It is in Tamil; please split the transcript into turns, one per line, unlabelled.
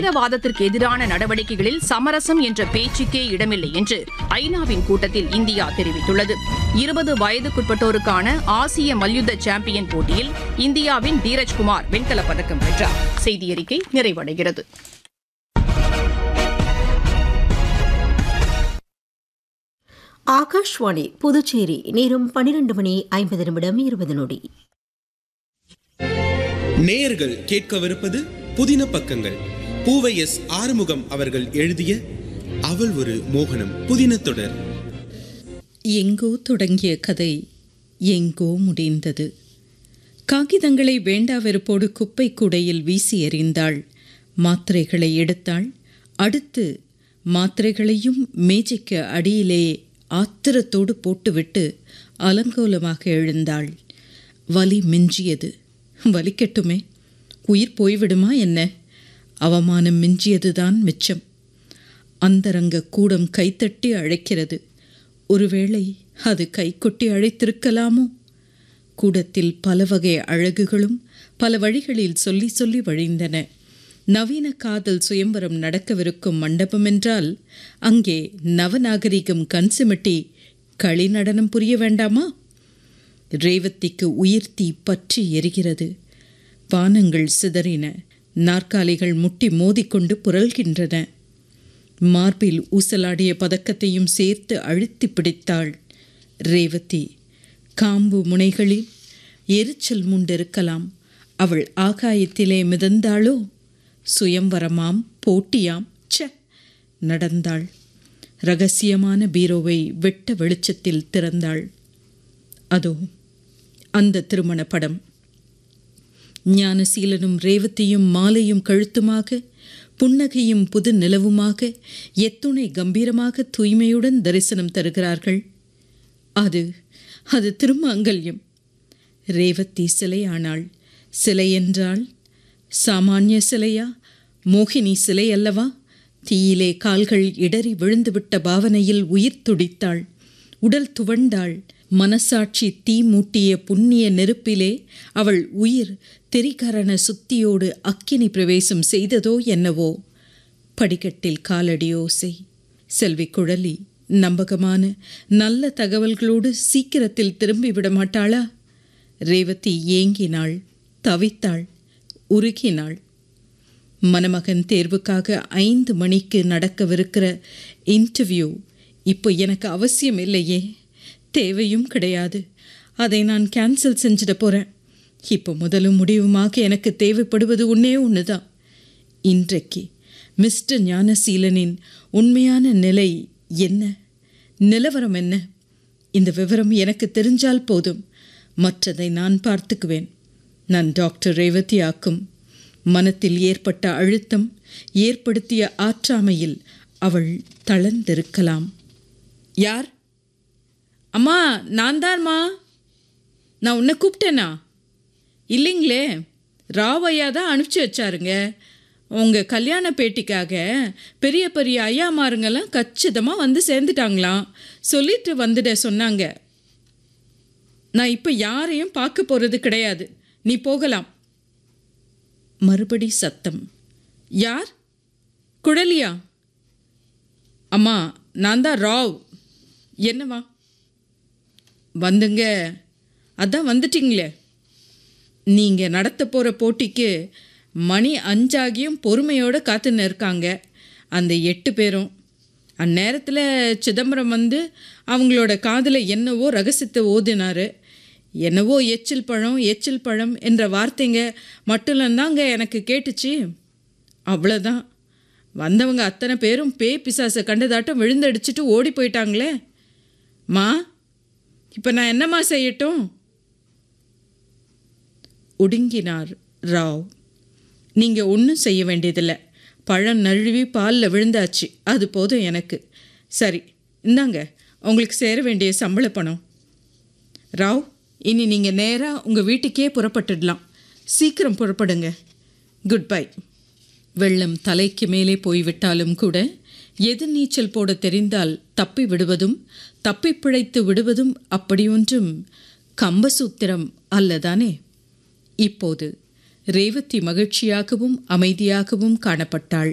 பயங்கரவாதத்திற்கு எதிரான நடவடிக்கைகளில் சமரசம் என்ற பேச்சுக்கே இடமில்லை என்று ஐநாவின் கூட்டத்தில் இந்தியா தெரிவித்துள்ளது இருபது வயதுக்குட்பட்டோருக்கான ஆசிய மல்யுத்த சாம்பியன் போட்டியில் இந்தியாவின் தீரஜ்குமார் வெண்கலப் பதக்கம் வென்றார் செய்தியறிக்கை நிறைவடைகிறது
ஆகாஷ்வாணி புதுச்சேரி நேரம் பன்னிரண்டு மணி ஐம்பது நிமிடம் இருபது நொடி
நேயர்கள் கேட்கவிருப்பது புதின பக்கங்கள் பூவை எஸ் ஆறுமுகம் அவர்கள் எழுதிய அவள் ஒரு மோகனம் புதின தொடர்
எங்கோ தொடங்கிய கதை எங்கோ முடிந்தது காகிதங்களை வேண்டா வெறுப்போடு குப்பை கூடையில் வீசி எறிந்தாள் மாத்திரைகளை எடுத்தாள் அடுத்து மாத்திரைகளையும் மேஜைக்கு அடியிலே ஆத்திரத்தோடு போட்டுவிட்டு அலங்கோலமாக எழுந்தாள் வலி மிஞ்சியது வலிக்கட்டுமே உயிர் போய்விடுமா என்ன அவமானம் மிஞ்சியதுதான் மிச்சம் அந்தரங்க கூடம் கைத்தட்டி அழைக்கிறது ஒருவேளை அது கைகொட்டி அழைத்திருக்கலாமோ கூடத்தில் பல வகை அழகுகளும் பல வழிகளில் சொல்லி சொல்லி வழிந்தன நவீன காதல் சுயம்பரம் நடக்கவிருக்கும் மண்டபம் என்றால் அங்கே நவநாகரிகம் கண் சிமிட்டி களி நடனம் புரிய வேண்டாமா ரேவதிக்கு உயிர்த்தி பற்றி எரிகிறது பானங்கள் சிதறின நாற்காலிகள் முட்டி மோதிக்கொண்டு புரள்கின்றன மார்பில் ஊசலாடிய பதக்கத்தையும் சேர்த்து அழுத்தி பிடித்தாள் ரேவதி காம்பு முனைகளில் எரிச்சல் முண்டிருக்கலாம் அவள் ஆகாயத்திலே மிதந்தாளோ சுயம்வரமாம் போட்டியாம் ச்ச நடந்தாள் ரகசியமான பீரோவை வெட்ட வெளிச்சத்தில் திறந்தாள் அதோ அந்த திருமண படம் ஞானசீலனும் ரேவதியும் மாலையும் கழுத்துமாக புன்னகையும் புது நிலவுமாக எத்துணை கம்பீரமாக தூய்மையுடன் தரிசனம் தருகிறார்கள் அது அது திருமாங்கல்யம் ரேவதி சிலையானாள் சிலை என்றால் சாமானிய சிலையா மோகினி சிலை அல்லவா தீயிலே கால்கள் இடறி விழுந்துவிட்ட பாவனையில் உயிர் துடித்தாள் உடல் துவண்டாள் மனசாட்சி தீ மூட்டிய புண்ணிய நெருப்பிலே அவள் உயிர் திரிகரண சுத்தியோடு அக்கினி பிரவேசம் செய்ததோ என்னவோ படிக்கட்டில் காலடி ஓசை செல்வி குழலி நம்பகமான நல்ல தகவல்களோடு சீக்கிரத்தில் திரும்பி விட மாட்டாளா ரேவதி ஏங்கினாள் தவித்தாள் உருகினாள் மணமகன் தேர்வுக்காக ஐந்து மணிக்கு நடக்கவிருக்கிற இன்டர்வியூ இப்போ எனக்கு அவசியம் இல்லையே தேவையும் கிடையாது அதை நான் கேன்சல் செஞ்சிட போகிறேன் இப்போ முதலும் முடிவுமாக எனக்கு தேவைப்படுவது ஒன்றே ஒன்று தான் இன்றைக்கு மிஸ்டர் ஞானசீலனின் உண்மையான நிலை என்ன நிலவரம் என்ன இந்த விவரம் எனக்கு தெரிஞ்சால் போதும் மற்றதை நான் பார்த்துக்குவேன் நான் டாக்டர் ரேவதி ஆக்கும் மனத்தில் ஏற்பட்ட அழுத்தம் ஏற்படுத்திய ஆற்றாமையில் அவள் தளர்ந்திருக்கலாம் யார் அம்மா நான் தான்மா நான் உன்னை கூப்பிட்டேனா இல்லைங்களே ராவையா தான் அனுப்பிச்சி வச்சாருங்க உங்கள் கல்யாண பேட்டிக்காக பெரிய பெரிய ஐயாமாருங்கெல்லாம் கச்சிதமாக வந்து சேர்ந்துட்டாங்களாம் சொல்லிட்டு வந்துட சொன்னாங்க நான் இப்போ யாரையும் பார்க்க போகிறது கிடையாது நீ போகலாம் மறுபடி சத்தம் யார் குழலியா அம்மா நான் தான் ராவ் என்னவா வந்துங்க அதான் வந்துட்டீங்களே நீங்கள் நடத்த போகிற போட்டிக்கு மணி அஞ்சாகியும் பொறுமையோடு காத்துன்னு இருக்காங்க அந்த எட்டு பேரும் அந்நேரத்தில் சிதம்பரம் வந்து அவங்களோட காதில் என்னவோ ரகசியத்தை ஓதினார் என்னவோ எச்சில் பழம் எச்சில் பழம் என்ற வார்த்தைங்க மட்டும்தாங்க எனக்கு கேட்டுச்சு அவ்வளோதான் வந்தவங்க அத்தனை பேரும் பே பிசாசை கண்டதாட்டம் விழுந்தடிச்சிட்டு ஓடி போயிட்டாங்களே மா இப்போ நான் என்னம்மா செய்யட்டும் ஒடுங்கினார் ராவ் நீங்கள் ஒன்றும் செய்ய வேண்டியதில்லை பழம் நழுவி பாலில் விழுந்தாச்சு அது போதும் எனக்கு சரி இந்தாங்க உங்களுக்கு சேர வேண்டிய சம்பள பணம் ராவ் இனி நீங்கள் நேராக உங்கள் வீட்டுக்கே புறப்பட்டுடலாம் சீக்கிரம் புறப்படுங்க குட் பை வெள்ளம் தலைக்கு மேலே போய்விட்டாலும் கூட எதிர்நீச்சல் போட தெரிந்தால் தப்பி விடுவதும் தப்பி பிழைத்து விடுவதும் அப்படியொன்றும் கம்பசூத்திரம் அல்லதானே இப்போது ரேவதி மகிழ்ச்சியாகவும் அமைதியாகவும் காணப்பட்டாள்